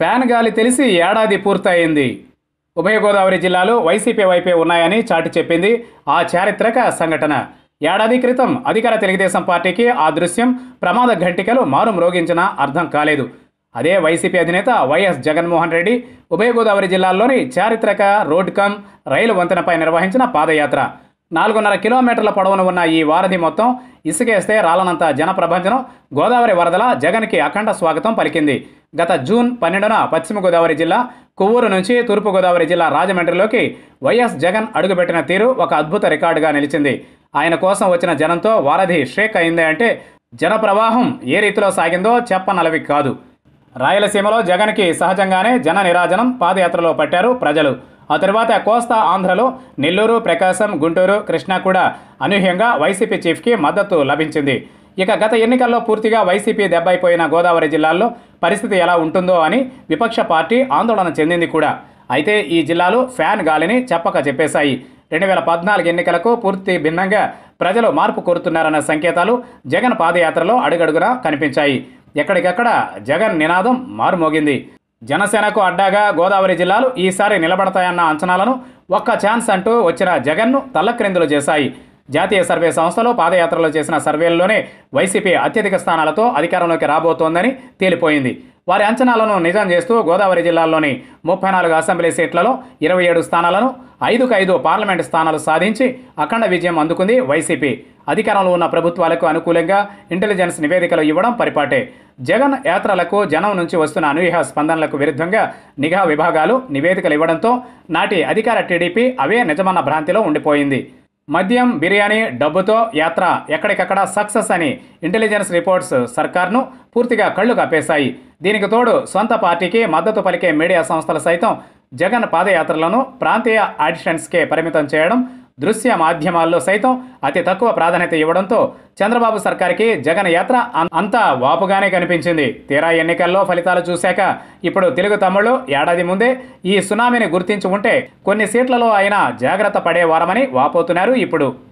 fan గాలి తెలిసి ఏడాది పూర్తయింది ఉభయ గోదావరి జిల్లాలు వైసీపీ వైపే ఉన్నాయని చాటి చెప్పింది ఆ చారిత్రక సంఘటన ఏడాది క్రితం అధికార తెలుగుదేశం పార్టీకి ఆ దృశ్యం ప్రమాద ఘంటికలు మారు మ్రోగించినా అర్థం కాలేదు అదే వైసీపీ అధినేత వైఎస్ జగన్మోహన్ రెడ్డి ఉభయ గోదావరి జిల్లాల్లోని చారిత్రక రోడ్ కమ్ రైలు వంతెనపై నిర్వహించిన పాదయాత్ర నాలుగున్నర కిలోమీటర్ల పొడవున ఉన్న ఈ వారధి మొత్తం ఇసుకేస్తే రాలనంత జనప్రభంజనం గోదావరి వరదల జగన్కి అఖండ స్వాగతం పలికింది గత జూన్ పన్నెండున పశ్చిమ గోదావరి జిల్లా కొవ్వూరు నుంచి తూర్పు గోదావరి జిల్లా రాజమండ్రిలోకి వైఎస్ జగన్ అడుగుపెట్టిన తీరు ఒక అద్భుత రికార్డుగా నిలిచింది ఆయన కోసం వచ్చిన జనంతో వారధి షేక్ అయింది అంటే జన ప్రవాహం ఏ రీతిలో సాగిందో చెప్పనలవి కాదు రాయలసీమలో జగన్కి సహజంగానే జన నిరాజనం పాదయాత్రలో పట్టారు ప్రజలు ఆ తర్వాత కోస్తా ఆంధ్రలో నెల్లూరు ప్రకాశం గుంటూరు కృష్ణా కూడా అనూహ్యంగా వైసీపీ చీఫ్కి మద్దతు లభించింది ఇక గత ఎన్నికల్లో పూర్తిగా వైసీపీ దెబ్బైపోయిన గోదావరి జిల్లాల్లో పరిస్థితి ఎలా ఉంటుందో అని విపక్ష పార్టీ ఆందోళన చెందింది కూడా అయితే ఈ జిల్లాలు ఫ్యాన్ గాలిని చెప్పక చెప్పేశాయి రెండు వేల పద్నాలుగు ఎన్నికలకు పూర్తి భిన్నంగా ప్రజలు మార్పు కోరుతున్నారన్న సంకేతాలు జగన్ పాదయాత్రలో అడుగడుగునా కనిపించాయి ఎక్కడికక్కడ జగన్ నినాదం మారుమోగింది జనసేనకు అడ్డాగా గోదావరి జిల్లాలు ఈసారి నిలబడతాయన్న అంచనాలను ఒక్క ఛాన్స్ అంటూ వచ్చిన జగన్ను తల్లక్రిందులు చేశాయి జాతీయ సర్వే సంస్థలు పాదయాత్రలో చేసిన సర్వేల్లోనే వైసీపీ అత్యధిక స్థానాలతో అధికారంలోకి రాబోతోందని తేలిపోయింది వారి అంచనాలను నిజం చేస్తూ గోదావరి జిల్లాల్లోని ముప్పై నాలుగు అసెంబ్లీ సీట్లలో ఇరవై ఏడు స్థానాలను ఐదుకు ఐదు పార్లమెంటు స్థానాలు సాధించి అఖండ విజయం అందుకుంది వైసీపీ అధికారంలో ఉన్న ప్రభుత్వాలకు అనుకూలంగా ఇంటెలిజెన్స్ నివేదికలు ఇవ్వడం పరిపాటే జగన్ యాత్రలకు జనం నుంచి వస్తున్న అనూహ్య స్పందనలకు విరుద్ధంగా నిఘా విభాగాలు నివేదికలు ఇవ్వడంతో నాటి అధికార టీడీపీ అవే నిజమన్న భ్రాంతిలో ఉండిపోయింది మద్యం బిర్యానీ డబ్బుతో యాత్ర ఎక్కడికక్కడ సక్సెస్ అని ఇంటెలిజెన్స్ రిపోర్ట్స్ సర్కార్ను పూర్తిగా కళ్ళు కప్పేశాయి దీనికి తోడు సొంత పార్టీకి మద్దతు పలికే మీడియా సంస్థలు సైతం జగన్ పాదయాత్రలను ప్రాంతీయ ఆడిషన్స్కే పరిమితం చేయడం దృశ్య మాధ్యమాల్లో సైతం అతి తక్కువ ప్రాధాన్యత ఇవ్వడంతో చంద్రబాబు సర్కార్కి జగన్ యాత్ర అం- అంతా వాపుగానే కనిపించింది తీరా ఎన్నికల్లో ఫలితాలు చూశాక ఇప్పుడు తెలుగు తమ్ముళ్ళు ఏడాది ముందే ఈ సునామీని గుర్తించి ఉంటే కొన్ని సీట్లలో అయినా జాగ్రత్త పడేవారమని వాపోతున్నారు ఇప్పుడు